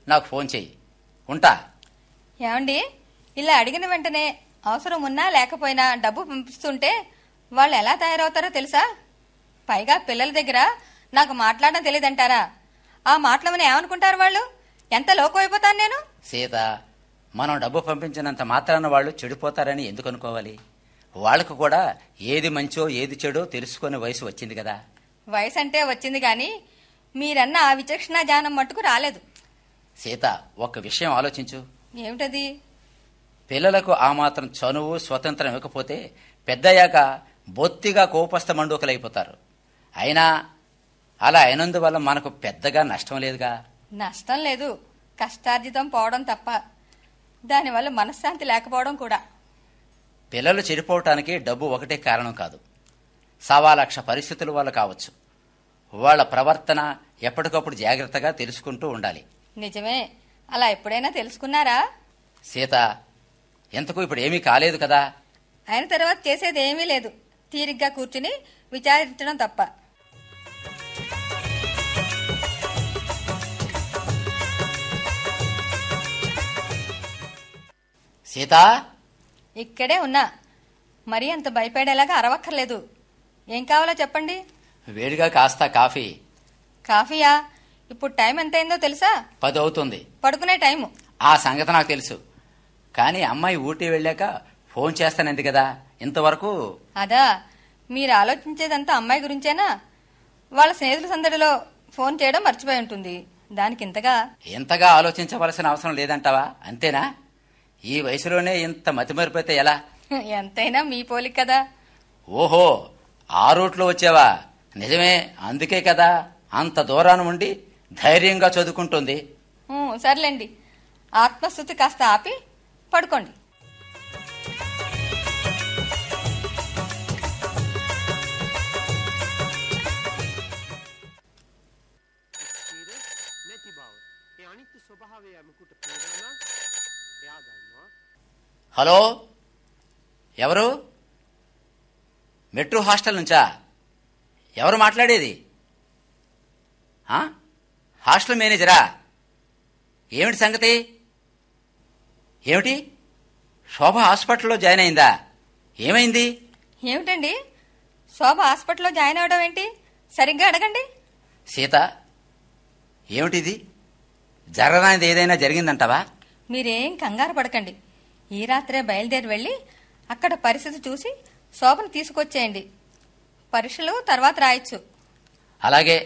నాకు ఫోన్ చెయ్యి ఉంటా ఏమండి ఇలా అడిగిన వెంటనే అవసరం ఉన్నా లేకపోయినా డబ్బు పంపిస్తుంటే వాళ్ళు ఎలా తయారవుతారో తెలుసా పైగా పిల్లల దగ్గర నాకు మాట్లాడడం తెలియదంటారా ఆ మాటలమని ఏమనుకుంటారు వాళ్ళు ఎంత లోకం అయిపోతాను నేను సీత మనం డబ్బు పంపించినంత మాత్రాన వాళ్ళు చెడిపోతారని ఎందుకు అనుకోవాలి వాళ్ళకు కూడా ఏది మంచో ఏది చెడో తెలుసుకునే వయసు వచ్చింది కదా వయసు అంటే వచ్చింది కానీ మీరన్న ఆ విచక్షణ జ్ఞానం మట్టుకు రాలేదు సీత ఒక్క విషయం ఆలోచించు ఏమిటది పిల్లలకు ఆ మాత్రం చనువు స్వతంత్రం ఇవ్వకపోతే పెద్దయ్యాక బొత్తిగా కోపస్థ మండూకలైపోతారు అయినా అలా అయినందువల్ల మనకు పెద్దగా నష్టం లేదుగా నష్టం లేదు కష్టార్జితం పోవడం తప్ప దానివల్ల మనశ్శాంతి లేకపోవడం కూడా పిల్లలు చెడిపోవటానికి డబ్బు ఒకటే కారణం కాదు సవా లక్ష పరిస్థితుల వల్ల కావచ్చు వాళ్ళ ప్రవర్తన ఎప్పటికప్పుడు జాగ్రత్తగా తెలుసుకుంటూ ఉండాలి నిజమే అలా ఎప్పుడైనా తెలుసుకున్నారా సీత ఎంతకు ఇప్పుడు ఏమీ కాలేదు కదా అయిన తర్వాత చేసేది ఏమీ లేదు తీరిగ్గా కూర్చుని విచారించడం తప్ప సీత ఇక్కడే ఉన్నా మరీ అంత భయపడేలాగా అరవక్కర్లేదు ఏం కావాలో చెప్పండి వేడిగా కాస్త కాఫీ కాఫీయా ఇప్పుడు టైం ఎంతైందో తెలుసా పది అవుతుంది పడుకునే టైము ఆ సంగతి నాకు తెలుసు కానీ అమ్మాయి ఊటీ వెళ్ళాక ఫోన్ చేస్తానంది కదా ఇంతవరకు అదా మీరు ఆలోచించేదంతా అమ్మాయి గురించేనా వాళ్ళ స్నేహితుల సందడిలో ఫోన్ చేయడం మర్చిపోయి ఉంటుంది దానికి ఇంతగా ఎంతగా ఆలోచించవలసిన అవసరం లేదంటావా అంతేనా ఈ వయసులోనే ఇంత మతిమరిపోతే ఎలా ఎంతైనా మీ పోలిక కదా ఓహో ఆ రూట్లో వచ్చావా నిజమే అందుకే కదా అంత దూరాన ఉండి ధైర్యంగా చదువుకుంటుంది ఊ, సర్లేండి ఆత్మస్థుతి కాస్త ఆపి పడుకోండి තීර නැති බව. ඒ අනිත්‍ය ස්වභාවය යමකුට පේනවා නම් එයා දන්නවා హలో ఎవరు మెట్రో హాస్టల్ నుంచా ఎవరు మాట్లాడేది ఆ? హాస్టల్ మేనేజరా ఏమిటి సంగతి ఏమిటి శోభ హాస్పిటల్లో జాయిన్ అయిందా ఏమైంది ఏమిటండి శోభ హాస్పిటల్లో జాయిన్ అవడం ఏంటి సరిగ్గా అడగండి సీత ఏమిటిది జరగరానిది ఏదైనా జరిగిందంటావా మీరేం కంగారు పడకండి ఈ రాత్రే బయలుదేరి వెళ్ళి అక్కడ పరిస్థితి చూసి శోభను తీసుకొచ్చేయండి పరీక్షలు తర్వాత రాయొచ్చు అలాగే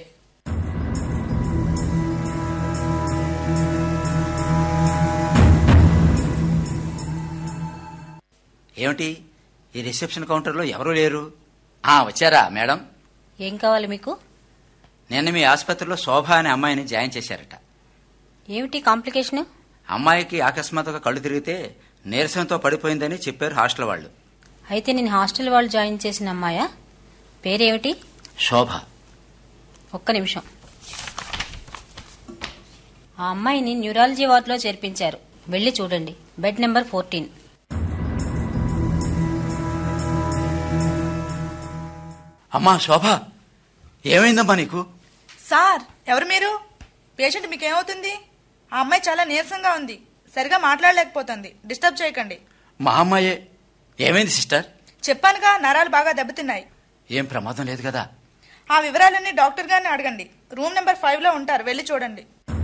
ఏమిటి ఈ రిసెప్షన్ కౌంటర్లో ఎవరూ లేరు ఆ వచ్చారా మేడం ఏం కావాలి మీకు నిన్న మీ ఆసుపత్రిలో శోభ అనే అమ్మాయిని జాయిన్ చేశారట ఏమిటి కాంప్లికేషన్ అమ్మాయికి అకస్మాత్తుగా కళ్ళు తిరిగితే నీరసంతో పడిపోయిందని చెప్పారు హాస్టల్ వాళ్ళు అయితే నేను హాస్టల్ వాళ్ళు జాయిన్ చేసిన అమ్మాయా పేరేమిటి శోభ ఒక్క నిమిషం ఆ అమ్మాయిని న్యూరాలజీ వార్డులో చేర్పించారు వెళ్ళి చూడండి బెడ్ నెంబర్ ఫోర్టీన్ అమ్మా శోభ ఏమైందమ్మా నీకు సార్ ఎవరు మీరు పేషెంట్ మీకేమవుతుంది ఆ అమ్మాయి చాలా నీరసంగా ఉంది సరిగా మాట్లాడలేకపోతుంది డిస్టర్బ్ చేయకండి మా అమ్మాయే ఏమైంది సిస్టర్ చెప్పానుగా నరాలు బాగా దెబ్బతిన్నాయి ఏం ప్రమాదం లేదు కదా ఆ వివరాలన్నీ డాక్టర్ గారిని అడగండి రూమ్ నెంబర్ ఫైవ్ లో ఉంటారు వెళ్ళి చూడండి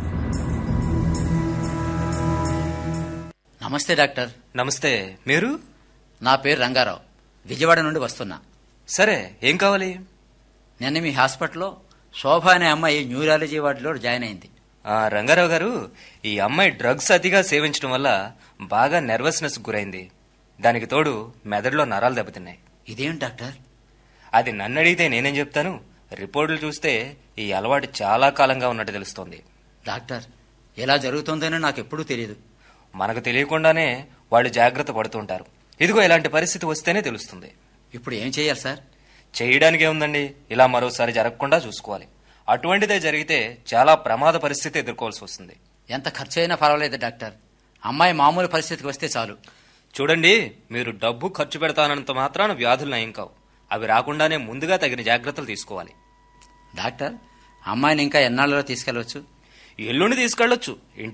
నమస్తే డాక్టర్ నమస్తే మీరు నా పేరు రంగారావు విజయవాడ నుండి వస్తున్నా సరే ఏం కావాలి నిన్న మీ హాస్పిటల్లో శోభ అనే అమ్మాయి న్యూరాలజీ వార్డులో జాయిన్ అయింది ఆ రంగారావు గారు ఈ అమ్మాయి డ్రగ్స్ అతిగా సేవించడం వల్ల బాగా నెర్వస్నెస్ గురైంది దానికి తోడు మెదడులో నరాలు దెబ్బతిన్నాయి ఇదేం డాక్టర్ అది నన్ను అడిగితే నేనేం చెప్తాను రిపోర్టులు చూస్తే ఈ అలవాటు చాలా కాలంగా ఉన్నట్టు తెలుస్తోంది డాక్టర్ ఎలా జరుగుతుందని నాకు ఎప్పుడూ తెలియదు మనకు తెలియకుండానే వాళ్ళు జాగ్రత్త పడుతుంటారు ఇదిగో ఇలాంటి పరిస్థితి వస్తేనే తెలుస్తుంది ఇప్పుడు ఏం చేయాలి సార్ చేయడానికి ఏముందండి ఇలా మరోసారి జరగకుండా చూసుకోవాలి అటువంటిదే జరిగితే చాలా ప్రమాద పరిస్థితి ఎదుర్కోవాల్సి వస్తుంది ఎంత ఖర్చు అయినా పర్వాలేదు డాక్టర్ అమ్మాయి మామూలు పరిస్థితికి వస్తే చాలు చూడండి మీరు డబ్బు ఖర్చు పెడతానంత మాత్రాన వ్యాధులు నయం కావు అవి రాకుండానే ముందుగా తగిన జాగ్రత్తలు తీసుకోవాలి డాక్టర్ అమ్మాయిని ఇంకా ఎన్నాళ్ళలో తీసుకెళ్ళవచ్చు ఎల్లుండి తీసుకెళ్లొచ్చు